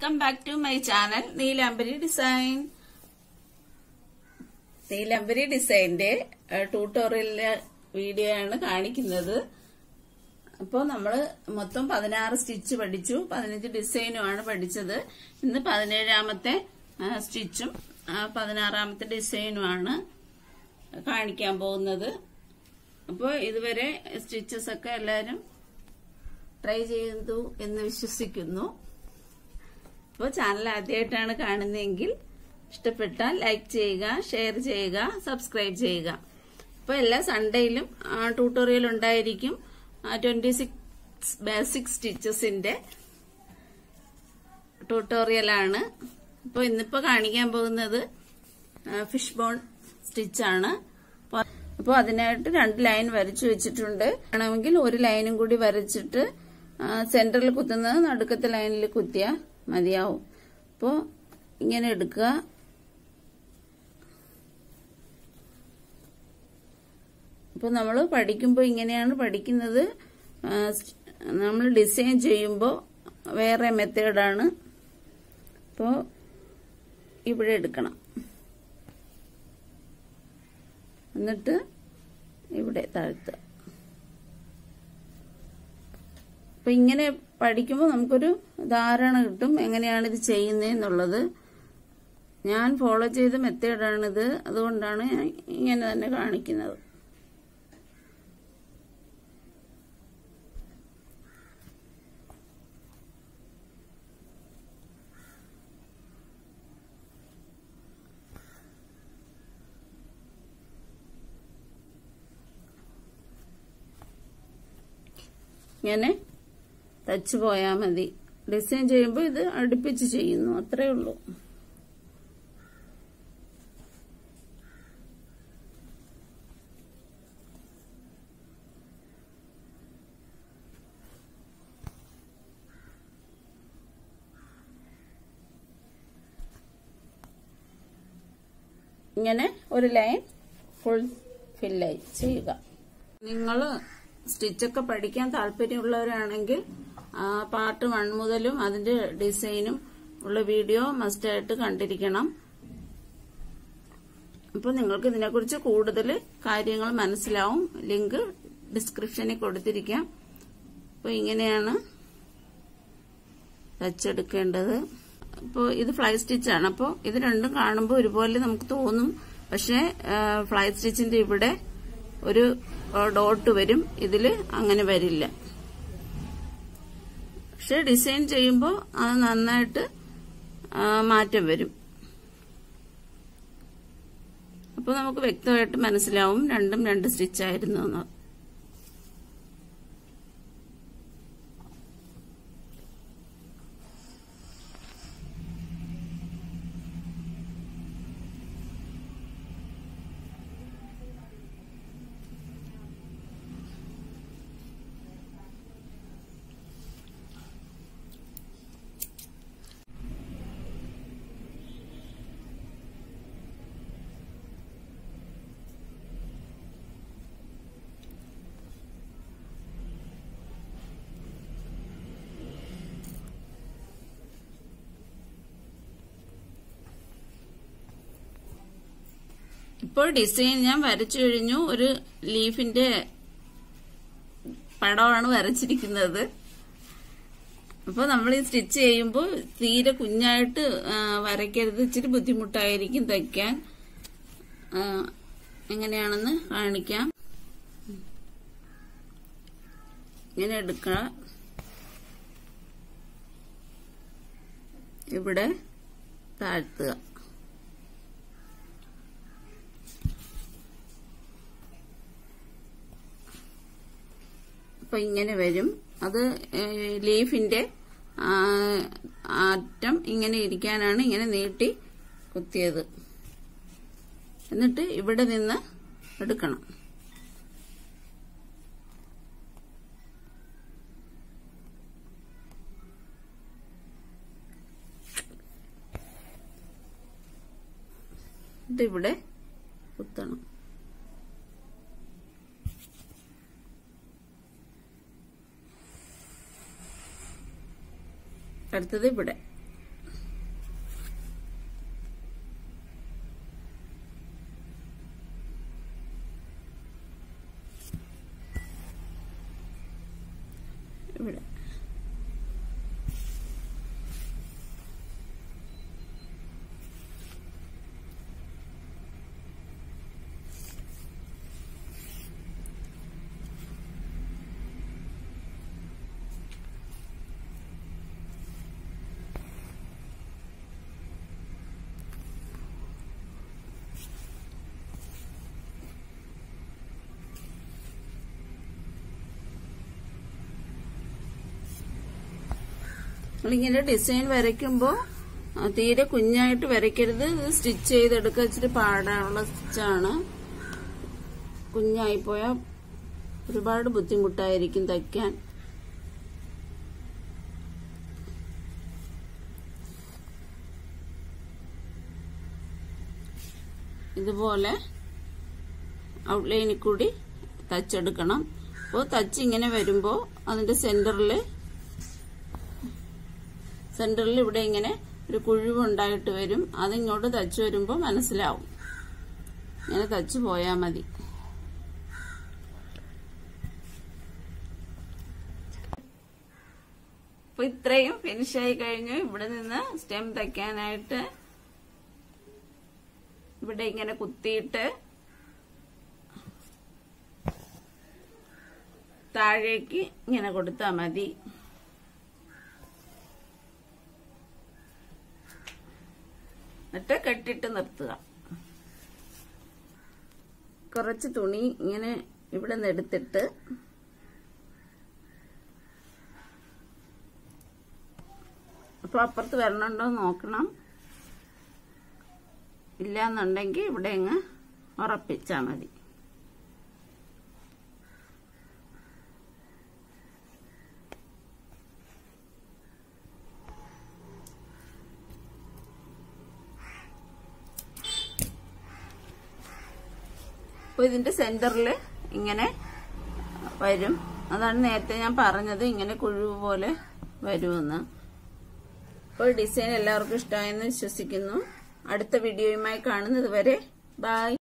welcome back to my channel Neelambari design Neelambari ഡിസൈന്റെ ട്യൂട്ടോറിയലിലെ video ആണ് കാണിക്കുന്നത് അപ്പോൾ നമ്മൾ മൊത്തം പതിനാറ് സ്റ്റിച്ച് പഠിച്ചു പതിനഞ്ച് ഡിസൈനുമാണ് പഠിച്ചത് ഇന്ന് പതിനേഴാമത്തെ ആ, സ്റ്റിച്ചും ആ, പതിനാറാമത്തെ ഡിസൈനുമാണ് കാണിക്കാൻ പോകുന്നത് അപ്പോൾ ഇതുവരെ സ്റ്റിച്ചസ് ഒക്കെ എല്ലാവരും ട്രൈ ചെയ്തു എന്ന് വിശ്വസിക്കുന്നു അപ്പോൾ ചാനൽ ആദ്യമായിട്ടാണ് കാണുന്നതെങ്കിൽ ഇഷ്ടപ്പെട്ടാൽ ലൈക്ക് ചെയ്യുക ഷെയർ ചെയ്യുക സബ്സ്ക്രൈബ് ചെയ്യുക അപ്പോൾ എല്ലാ സൺഡേയിലും ട്യൂട്ടോറിയൽ ഉണ്ടായിരിക്കും ട്വന്റി സിക്സ് ബേസിക് സ്റ്റിച്ചസിന്റെ ട്യൂട്ടോറിയലാണ് അപ്പോൾ ഇന്നിപ്പോൾ കാണിക്കാൻ പോകുന്നത് ഫിഷ് ബോൺ സ്റ്റിച്ചാണ് അപ്പോൾ അതിനായിട്ട് രണ്ട് ലൈൻ വരച്ചു വെച്ചിട്ടുണ്ട് വേണമെങ്കിൽ ഒരു ലൈനും കൂടി വരച്ചിട്ട് സെന്ററിൽ കുത്തുന്നത് നടുക്കത്തെ ലൈനിൽ കുത്തിയാൽ മതിയാവും അപ്പോൾ ഇങ്ങനെ എടുക്കുക അപ്പോൾ നമ്മൾ പഠിക്കുമ്പോൾ ഇങ്ങനെയാണ് പഠിക്കുന്നത് നമ്മൾ ഡിസൈൻ ചെയ്യുമ്പോൾ വേറെ മെത്തേഡാണ് അപ്പോൾ ഇവിടെ എടുക്കണം എന്നിട്ട് ഇവിടെ താഴ്ത്തുക അപ്പൊ ഇങ്ങനെ പഠിക്കുമ്പോൾ നമുക്കൊരു ധാരണ കിട്ടും എങ്ങനെയാണ് ഇത് ചെയ്യുന്നതെന്നുള്ളത് ഞാൻ ഫോളോ ചെയ്ത മെത്തേഡാണിത് അതുകൊണ്ടാണ് ഞാൻ ഇങ്ങനെ തന്നെ കാണിക്കുന്നത് ഇങ്ങനെ തച്ചു പോയാൽ മതി ഡിസൈൻ ചെയ്യുമ്പോൾ ഇത് അടുപ്പിച്ച് ചെയ്യുന്നു അത്രേ ഉള്ളൂ ഇങ്ങനെ ഒരു ലൈൻ ഫുൾ ഫില്ലായി ചെയ്യുക നിങ്ങൾ സ്റ്റിച്ചൊക്കെ പഠിക്കാൻ താല്പര്യമുള്ളവരാണെങ്കിൽ പാർട്ട് വൺ മുതലും അതിന്റെ ഡിസൈനും ഉള്ള വീഡിയോ മസ്റ്റായിട്ട് കണ്ടിരിക്കണം അപ്പോൾ നിങ്ങൾക്ക് ഇതിനെക്കുറിച്ച് കൂടുതൽ കാര്യങ്ങൾ മനസ്സിലാവും ലിങ്ക് ഡിസ്ക്രിപ്ഷനിൽ കൊടുത്തിരിക്കാം അപ്പോൾ ഇങ്ങനെയാണ് തച്ചെടുക്കേണ്ടത് അപ്പോൾ ഇത് ഫ്ലൈ സ്റ്റിച്ചാണ് അപ്പോൾ ഇത് രണ്ടും കാണുമ്പോൾ ഒരുപോലെ നമുക്ക് തോന്നും പക്ഷേ ഫ്ലൈ സ്റ്റിച്ചിന്റെ ഇവിടെ ഒരു ഡോട്ട് വരും ഇതിൽ അങ്ങനെ വരില്ല പക്ഷെ ഡിസൈൻ ചെയ്യുമ്പോൾ അത് നന്നായിട്ട് മാറ്റം വരും അപ്പോൾ നമുക്ക് വ്യക്തമായിട്ട് മനസ്സിലാവും രണ്ടും രണ്ട് സ്റ്റിച്ചായിരുന്നു എന്ന് ഇപ്പോൾ ഡിസൈൻ ഞാൻ വരച്ചു കഴിഞ്ഞു ഒരു ലീഫിന്റെ പടമാണ് വരച്ചിരിക്കുന്നത് അപ്പോൾ നമ്മൾ ഈ സ്റ്റിച്ച് ചെയ്യുമ്പോൾ തീരെ കുഞ്ഞായിട്ട് വരയ്ക്കരുത് ഇച്ചിരി ബുദ്ധിമുട്ടായിരിക്കും തയ്ക്കാൻ എങ്ങനെയാണെന്ന് കാണിക്കാം ഇങ്ങനെ എടുക്കുക ഇവിടെ താഴ്ത്തുക അപ്പൊ ഇങ്ങനെ വരും അത് ലീഫിന്റെ അറ്റം ഇങ്ങനെ ഇരിക്കാനാണ് ഇങ്ങനെ നീട്ടി കുത്തിയത് എന്നിട്ട് ഇവിടെ നിന്ന് എടുക്കണം ഇതിവിടെ കുത്തണം അടുത്തത് ഇവിടെ നമ്മളിങ്ങനെ ഡിസൈൻ വരയ്ക്കുമ്പോൾ തീരെ കുഞ്ഞായിട്ട് വരയ്ക്കരുത് ഇത് സ്റ്റിച്ച് ചെയ്തെടുക്കുക ഇച്ചിരി പാടാനുള്ള സ്റ്റിച്ചാണ് കുഞ്ഞായി പോയാൽ ഒരുപാട് ബുദ്ധിമുട്ടായിരിക്കും തയ്ക്കാൻ ഇതുപോലെ ഔട്ട്ലൈനിൽ കൂടി തച്ചെടുക്കണം അപ്പോൾ തച്ച് ഇങ്ങനെ വരുമ്പോൾ അതിന്റെ സെന്ററിൽ സെന്ററിൽ ഇവിടെ ഇങ്ങനെ ഒരു കുഴിവുണ്ടായിട്ട് വരും അതിങ്ങോട്ട് തച്ച് വരുമ്പോൾ മനസ്സിലാവും ഇങ്ങനെ തച്ച് പോയാൽ മതി അപ്പൊ ഇത്രയും ഫിനിഷായി കഴിഞ്ഞു ഇവിടെ നിന്ന് സ്റ്റെം തയ്ക്കാനായിട്ട് ഇവിടെ ഇങ്ങനെ കുത്തിയിട്ട് താഴേക്ക് ഇങ്ങനെ കൊടുത്താൽ മതി എന്നിട്ട് കെട്ടിട്ട് നിർത്തുക കുറച്ച് തുണി ഇങ്ങനെ ഇവിടെ നിന്ന് എടുത്തിട്ട് അപ്പൊ അപ്പുറത്ത് വരണുണ്ടോ നോക്കണം ഇല്ലാന്നുണ്ടെങ്കിൽ ഇവിടെ അങ്ങ് ഉറപ്പിച്ചാൽ മതി അപ്പോൾ ഇതിന്റെ സെന്ററിൽ ഇങ്ങനെ വരും അതാണ് നേരത്തെ ഞാൻ പറഞ്ഞത് ഇങ്ങനെ കുഴിവ് പോലെ വരുമെന്ന് അപ്പോൾ ഡിസൈൻ എല്ലാവർക്കും ഇഷ്ടമായെന്ന് വിശ്വസിക്കുന്നു അടുത്ത വീഡിയോയുമായി കാണുന്നത് വരെ ബൈ